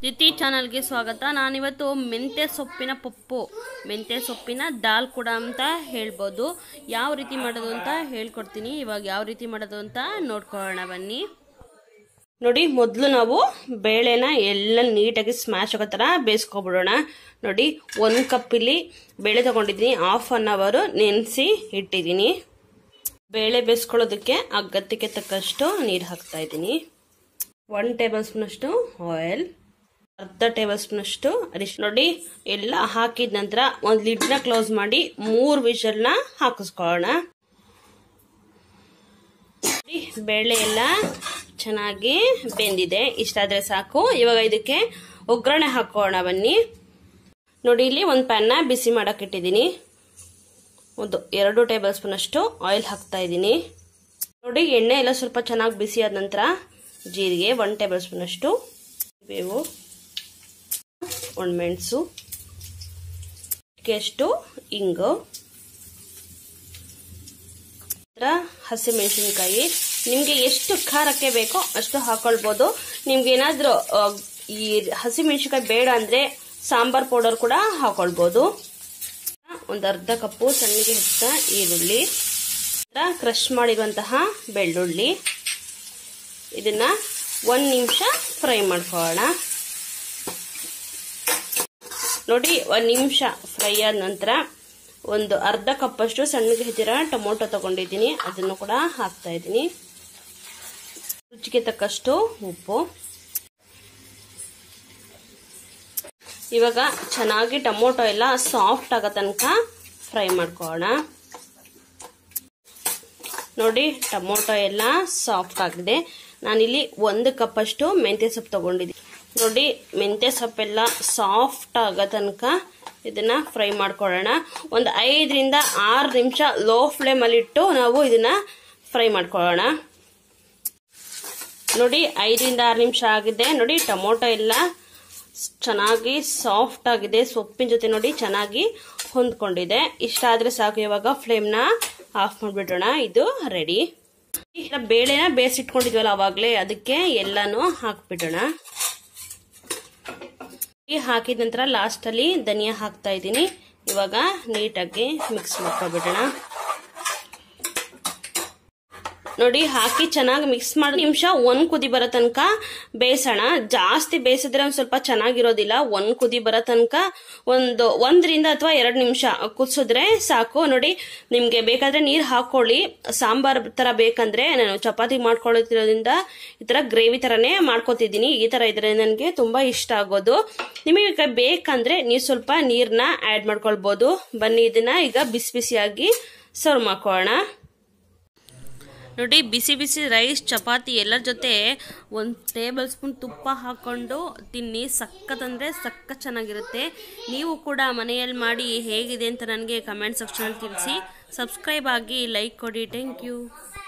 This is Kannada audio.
ದಿತಿ ಚಾನಲ್ಗೆ ಸ್ವಾಗತ ನಾನಿವತ್ತು ಮೆಂತ್ಯ ಸೊಪ್ಪಿನ ಪಪ್ಪು ಮೆಂತ್ಯ ಸೊಪ್ಪಿನ ದಾಲ್ ಕೂಡ ಅಂತ ಹೇಳ್ಬೋದು ಯಾವ ರೀತಿ ಮಾಡೋದು ಅಂತ ಹೇಳ್ಕೊಡ್ತೀನಿ ಇವಾಗ ಯಾವ ರೀತಿ ಮಾಡೋದು ಅಂತ ನೋಡ್ಕೊಳ್ಳೋಣ ಬನ್ನಿ ನೋಡಿ ಮೊದಲು ನಾವು ಬೇಳೆನ ಎಲ್ಲ ನೀಟಾಗಿ ಸ್ಮ್ಯಾಶ್ ಆಗೋ ಥರ ಬೇಯಿಸ್ಕೊಬಿಡೋಣ ನೋಡಿ ಒಂದು ಕಪ್ಪಿಲಿ ಬೇಳೆ ತಗೊಂಡಿದ್ದೀನಿ ಹಾಫ್ ಅನ್ ಅವರು ನೆನೆಸಿ ಇಟ್ಟಿದ್ದೀನಿ ಬೇಳೆ ಬೇಯಿಸ್ಕೊಳ್ಳೋದಕ್ಕೆ ಅಗತ್ಯಕ್ಕೆ ತಕ್ಕಷ್ಟು ನೀರು ಹಾಕ್ತಾ ಇದ್ದೀನಿ ಒನ್ ಟೇಬಲ್ ಸ್ಪೂನಷ್ಟು ಆಯಿಲ್ ಅರ್ಧ ಟೇಬಲ್ ಸ್ಪೂನಷ್ಟು ಅರಿಶಿ ನೋಡಿ ಎಲ್ಲ ಹಾಕಿದ ನಂತರ ಒಂದು ಲಿಡ್ನ ಕ್ಲೋಸ್ ಮಾಡಿ ಮೂರು ವಿಷಲ್ನ ಹಾಕಿಸ್ಕೊಳ್ಳೋಣ ಬೇಳೆ ಎಲ್ಲ ಚೆನ್ನಾಗಿ ಬೆಂದಿದೆ ಇಷ್ಟಾದ್ರೆ ಸಾಕು ಇವಾಗ ಇದಕ್ಕೆ ಒಗ್ಗರಣೆ ಹಾಕೋಣ ಬನ್ನಿ ನೋಡಿ ಇಲ್ಲಿ ಒಂದು ಪ್ಯಾನ್ನ ಬಿಸಿ ಮಾಡಕ್ಕೆ ಇಟ್ಟಿದ್ದೀನಿ ಒಂದು ಎರಡು ಟೇಬಲ್ ಸ್ಪೂನ್ ಅಷ್ಟು ಆಯಿಲ್ ಹಾಕ್ತಾ ಇದ್ದೀನಿ ನೋಡಿ ಎಣ್ಣೆ ಎಲ್ಲ ಸ್ವಲ್ಪ ಚೆನ್ನಾಗಿ ಬಿಸಿ ಆದ ನಂತರ ಜೀರಿಗೆ ಒನ್ ಟೇಬಲ್ ಸ್ಪೂನ್ ಅಷ್ಟು ಬೇವು ಒಣಮೆಣಸು ಎಷ್ಟು ಇಂಗು ಹಸಿಮೆಣಸಿನ್ಕಾಯಿ ನಿಮಗೆ ಎಷ್ಟು ಖಾರಕ್ಕೆ ಬೇಕೋ ಅಷ್ಟು ಹಾಕೊಳ್ಬೋದು ನಿಮ್ಗೆ ಏನಾದರೂ ಈ ಹಸಿಮೆಣಸಿನ್ಕಾಯಿ ಬೇಡ ಅಂದರೆ ಸಾಂಬಾರ್ ಪೌಡರ್ ಕೂಡ ಹಾಕೊಳ್ಬೋದು ಒಂದು ಅರ್ಧ ಕಪ್ಪು ಸಣ್ಣಗೆ ಹೆಚ್ಚ ಈರುಳ್ಳಿ ಕ್ರಷ್ ಮಾಡಿರುವಂತಹ ಬೆಳ್ಳುಳ್ಳಿ ಇದನ್ನ ಒಂದು ನಿಮಿಷ ಫ್ರೈ ಮಾಡ್ಕೊಳ್ಳೋಣ ನೋಡಿ ಒಂದು ನಿಮಿಷ ಫ್ರೈ ಆದ ನಂತರ ಒಂದು ಅರ್ಧ ಕಪ್ಪಷ್ಟು ಸಣ್ಣಗೆ ಹೆಚ್ಚಿರೋ ಟೊಮೊಟೊ ತಗೊಂಡಿದ್ದೀನಿ ಅದನ್ನು ಕೂಡ ಹಾಕ್ತಾ ಇದ್ದೀನಿ ರುಚಿಗೆ ತಕ್ಕಷ್ಟು ಉಪ್ಪು ಇವಾಗ ಚೆನ್ನಾಗಿ ಟೊಮೊಟೊ ಎಲ್ಲ ಸಾಫ್ಟ್ ಆಗೋ ತನಕ ಫ್ರೈ ಮಾಡ್ಕೊಳ್ಳೋಣ ನೋಡಿ ಟೊಮೊಟೊ ಎಲ್ಲ ಸಾಫ್ಟ್ ಆಗಿದೆ ನಾನಿಲ್ಲಿ ಒಂದು ಕಪ್ಪಷ್ಟು ಮೆಂತ್ಯ ಸೊಪ್ಪು ತಗೊಂಡಿದ್ದೀನಿ ನೋಡಿ ಮೆಂತ್ಯ ಸೊಪ್ಪೆಲ್ಲ ಸಾಫ್ಟ್ ಆಗೋ ತನಕ ಇದನ್ನ ಫ್ರೈ ಮಾಡ್ಕೊಳ್ಳೋಣ ಒಂದು ಐದರಿಂದ ಆರು ನಿಮಿಷ ಲೋ ಫ್ಲೇಮಲ್ಲಿ ಇಟ್ಟು ನಾವು ಇದನ್ನ ಫ್ರೈ ಮಾಡ್ಕೊಳ್ಳೋಣ ನೋಡಿ ಐದರಿಂದ ಆರು ನಿಮಿಷ ಆಗಿದೆ ನೋಡಿ ಟೊಮೊಟೊ ಎಲ್ಲ ಚೆನ್ನಾಗಿ ಸಾಫ್ಟ್ ಆಗಿದೆ ಸೊಪ್ಪಿನ ಜೊತೆ ನೋಡಿ ಚೆನ್ನಾಗಿ ಹೊಂದ್ಕೊಂಡಿದೆ ಇಷ್ಟ ಆದ್ರೆ ಸಾಕು ಇವಾಗ ಫ್ಲೇಮ್ನ ಆಫ್ ಮಾಡಿಬಿಡೋಣ ಇದು ರೆಡಿ ಬೇಳೆನ ಬೇಯಿಸಿಟ್ಕೊಂಡಿದ್ವಲ್ಲ ಅವಾಗಲೇ ಅದಕ್ಕೆ ಎಲ್ಲಾನು ಹಾಕ್ಬಿಡೋಣ ಹಾಕಿದ ನಂತರ ಲಾಸ್ಟಲ್ಲಿ ಧನಿಯಾ ಹಾಕ್ತಾ ಇದ್ದೀನಿ ಇವಾಗ ನೀಟಾಗಿ ಮಿಕ್ಸ್ ಮಾಡ್ಕೊಬಿಡೋಣ ನೋಡಿ ಹಾಕಿ ಚೆನ್ನಾಗಿ ಮಿಕ್ಸ್ ಮಾಡಿ ನಿಮಿಷ ಒಂದ್ ಕುದಿ ಬರೋ ತನಕ ಬೇಯಿಸೋಣ ಜಾಸ್ತಿ ಬೇಯಿಸಿದ್ರೆ ಒಂದ್ ಸ್ವಲ್ಪ ಚೆನ್ನಾಗಿರೋದಿಲ್ಲ ಒಂದ್ ಕುದಿ ಬರೋ ತನಕ ಒಂದು ಒಂದರಿಂದ ಅಥವಾ ಎರಡು ನಿಮಿಷ ಕುದಿಸಿದ್ರೆ ಸಾಕು ನೋಡಿ ನಿಮ್ಗೆ ಬೇಕಾದ್ರೆ ನೀರ್ ಹಾಕೊಳ್ಳಿ ಸಾಂಬಾರ್ ತರ ಬೇಕಂದ್ರೆ ನಾನು ಚಪಾತಿ ಮಾಡ್ಕೊಳ್ಳೋದ್ರಿಂದ ಈ ತರ ಗ್ರೇವಿ ತರನೇ ಮಾಡ್ಕೊತಿದ್ದೀನಿ ಈ ತರ ಇದ್ರೆ ನನಗೆ ತುಂಬಾ ಇಷ್ಟ ಆಗೋದು ನಿಮಗೆ ಬೇಕಂದ್ರೆ ನೀವು ಸ್ವಲ್ಪ ನೀರ್ನ ಆಡ್ ಮಾಡ್ಕೊಳ್ಬಹುದು ಬನ್ನಿ ಇದನ್ನ ಈಗ ಬಿಸಿ ಬಿಸಿಯಾಗಿ ಸರ್ವ್ ಮಾಡ್ಕೊಳ್ಳೋಣ ನೋಡಿ ಬಿಸಿ ಬಿಸಿ ರೈಸ್ ಚಪಾತಿ ಎಲ್ಲರ ಜೊತೆ ಒಂದು ಟೇಬಲ್ ಸ್ಪೂನ್ ತುಪ್ಪ ಹಾಕ್ಕೊಂಡು ತಿನ್ನಿ ಸಖತ್ ಅಂದರೆ ಸಖತ್ ಚೆನ್ನಾಗಿರುತ್ತೆ ನೀವು ಕೂಡ ಮನೆಯಲ್ಲಿ ಮಾಡಿ ಹೇಗಿದೆ ಅಂತ ನನಗೆ ಕಮೆಂಟ್ ಸೆಕ್ಷನಲ್ಲಿ ತಿಳಿಸಿ ಸಬ್ಸ್ಕ್ರೈಬ್ ಆಗಿ ಲೈಕ್ ಕೊಡಿ ಥ್ಯಾಂಕ್ ಯು